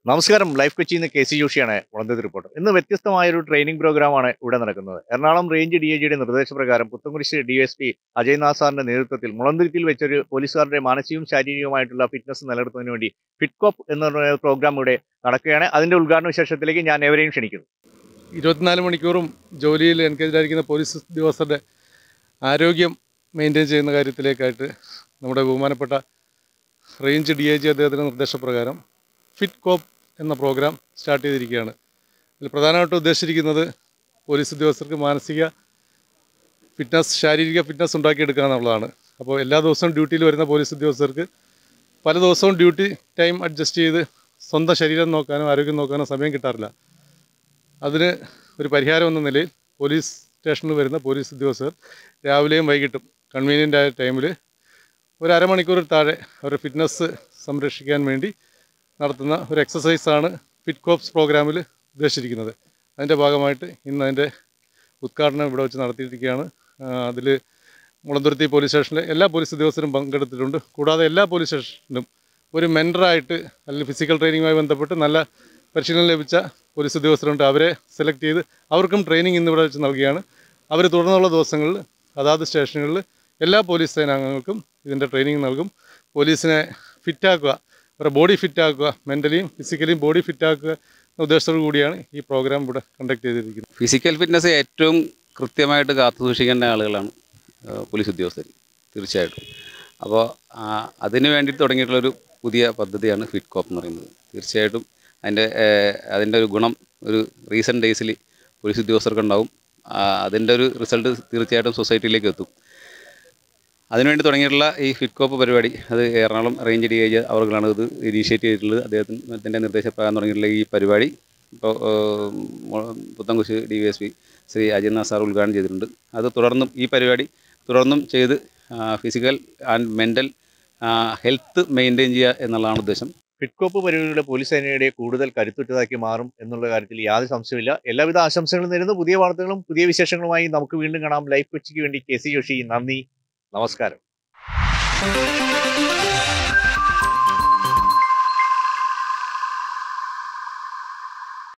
നമസ്കാരം ലൈഫ് കൊച്ചിയിൽ നിന്ന് കെ സി ജോഷിയാണ് വളന്തത് റിപ്പോർട്ടർ ഇന്ന് വ്യത്യസ്തമായ ഒരു ട്രെയിനിങ് പ്രോഗ്രാമാണ് ഇവിടെ നടക്കുന്നത് എറണാകുളം റേഞ്ച് ഡി ഐ ജിയുടെ നിർദ്ദേശപ്രകാരം Puthenkurish D S P Ajay നാസാറിന്റെ നേതൃത്വത്തിൽ മുളന്തിരിക്കിൽ വെച്ചൊരു പോലീസുകാരുടെ മാനസികവും ശാരീരികവുമായിട്ടുള്ള ഫിറ്റ്നസ് നിലനിർത്തുന്നതിന് വേണ്ടി ഫിറ്റ്കോപ്പ് എന്ന പ്രോഗ്രാം ഇവിടെ നടക്കുകയാണ് അതിന്റെ ഉദ്ഘാടന വിശേഷത്തിലേക്ക് ഞാൻ എവരെയും ക്ഷണിക്കുന്നു ഇരുപത്തിനാല് മണിക്കൂറും ജോലിയിൽ എൻഗേജായിരിക്കുന്ന പോലീസ് ഉദ്യോഗസ്ഥരുടെ ആരോഗ്യം മെയിൻറ്റെയിൻ ചെയ്യുന്ന കാര്യത്തിലേക്കായിട്ട് നമ്മുടെ ബഹുമാനപ്പെട്ട റേഞ്ച് ഡി ഐ ജി അദ്ദേഹത്തിൻ്റെ നിർദ്ദേശപ്രകാരം ഫിറ്റ് കോപ്പ് എന്ന പ്രോഗ്രാം സ്റ്റാർട്ട് ചെയ്തിരിക്കുകയാണ് ഇതിൽ പ്രധാനമായിട്ടും ഉദ്ദേശിച്ചിരിക്കുന്നത് പോലീസ് ഉദ്യോഗസ്ഥർക്ക് മാനസിക ഫിറ്റ്നസ് ശാരീരിക ഫിറ്റ്നസ് ഉണ്ടാക്കിയെടുക്കുക എന്നുള്ളതാണ് അപ്പോൾ എല്ലാ ദിവസവും ഡ്യൂട്ടിയിൽ വരുന്ന പോലീസ് ഉദ്യോഗസ്ഥർക്ക് പല ദിവസവും ഡ്യൂട്ടി ടൈം അഡ്ജസ്റ്റ് ചെയ്ത് സ്വന്തം ശരീരം നോക്കാനോ ആരോഗ്യം നോക്കാനോ സമയം കിട്ടാറില്ല അതിന് ഒരു പരിഹാരം എന്ന നിലയിൽ പോലീസ് സ്റ്റേഷനിൽ വരുന്ന പോലീസ് ഉദ്യോഗസ്ഥർ രാവിലെയും വൈകിട്ടും കൺവീനിയൻ്റ് ആയ ടൈമിൽ ഒരു അരമണിക്കൂറിൽ താഴെ അവരുടെ ഫിറ്റ്നസ് സംരക്ഷിക്കാൻ വേണ്ടി നടത്തുന്ന ഒരു എക്സസൈസാണ് ഫിറ്റ് കോപ്സ് പ്രോഗ്രാമിൽ ഉദ്ദേശിച്ചിരിക്കുന്നത് അതിൻ്റെ ഭാഗമായിട്ട് ഇന്ന് അതിൻ്റെ ഉദ്ഘാടനം ഇവിടെ വെച്ച് നടത്തിയിരിക്കുകയാണ് അതിൽ മുളന്തുരുത്തി പോലീസ് സ്റ്റേഷനിലെ എല്ലാ പോലീസ് ഉദ്യോഗസ്ഥരും പങ്കെടുത്തിട്ടുണ്ട് കൂടാതെ എല്ലാ പോലീസ് സ്റ്റേഷനിലും ഒരു മെൻറ്ററായിട്ട് അല്ലെങ്കിൽ ഫിസിക്കൽ ട്രെയിനിങ്ങുമായി ബന്ധപ്പെട്ട് നല്ല പരിശീലനം ലഭിച്ച പോലീസ് ഉദ്യോഗസ്ഥരുണ്ട് അവരെ സെലക്ട് ചെയ്ത് അവർക്കും ട്രെയിനിങ് ഇന്ന് ഇവിടെ വെച്ച് നൽകുകയാണ് അവർ തുടർന്നുള്ള ദിവസങ്ങളിൽ അതാത് സ്റ്റേഷനുകളിൽ എല്ലാ പോലീസ് സേനാംഗങ്ങൾക്കും ഇതിൻ്റെ ട്രെയിനിങ് നൽകും പോലീസിനെ ഫിറ്റാക്കുക അവരുടെ ബോഡി ഫിറ്റാക്കുക മെൻ്റലിയും ഫിസിക്കലിയും ബോഡി ഫിറ്റാക്കുക എന്ന ഉദ്ദേശത്തോടു കൂടിയാണ് ഈ പ്രോഗ്രാം ഇവിടെ കണ്ടക്ട് ചെയ്തിരിക്കുന്നത് ഫിസിക്കൽ ഫിറ്റ്നസ് ഏറ്റവും കൃത്യമായിട്ട് കാത്തു സൂക്ഷിക്കേണ്ട ആളുകളാണ് ആ, പോലീസ് ഉദ്യോഗസ്ഥർ തീർച്ചയായിട്ടും അപ്പോൾ ആ, അതിന് വേണ്ടി തുടങ്ങിയിട്ടുള്ളൊരു പുതിയ പദ്ധതിയാണ് ഫിറ്റ് കോപ്പ് എന്ന് പറയുന്നത് തീർച്ചയായിട്ടും അതിൻ്റെ അതിൻ്റെ ഒരു ഗുണം ഒരു റീസെൻറ്റ് ഡേയ്സിൽ പോലീസ് ഉദ്യോഗസ്ഥർക്ക് ഉണ്ടാവും ആ, അതിൻ്റെ ഒരു റിസൾട്ട് തീർച്ചയായിട്ടും സൊസൈറ്റിയിലേക്ക് എത്തും അതിനുവേണ്ടി തുടങ്ങിയിട്ടുള്ള ഈ ഫിറ്റ് കോപ്പ് പരിപാടി അത് Ernakulam range D I G അവർക്കാണ് ഇത് ഇനീഷ്യേറ്റ് ചെയ്തിട്ടുള്ളത് അദ്ദേഹത്തിൻ്റെ നിർദ്ദേശപ്രകാരം തുടങ്ങിയിട്ടുള്ള ഈ പരിപാടി ഇപ്പോൾ Puthenkurish D V S P Shri Ajith sir ഉദ്ഘാടനം ചെയ്തിട്ടുണ്ട് അത് തുടർന്നും ഈ പരിപാടി തുടർന്നും ചെയ്ത് physical and mental health maintain ചെയ്യുക എന്നുള്ളതാണ് ഉദ്ദേശം ഫിറ്റ്കോപ്പ് പരിപാടിയുടെ പോലീസ് സേനയുടെ കൂടുതൽ കരുത്തുറ്റതാക്കി മാറും എന്നുള്ള കാര്യത്തിൽ യാതൊരു സംശയമില്ല എല്ലാവിധ ആശംസകളും നേരുന്നു പുതിയ വാർത്തകളും പുതിയ വിശേഷങ്ങളുമായി നമുക്ക് വീണ്ടും കാണാം ലൈഫ് കൊച്ചിക്ക് വേണ്ടി കെ സി ജോഷി നന്ദി നമസ്കാരം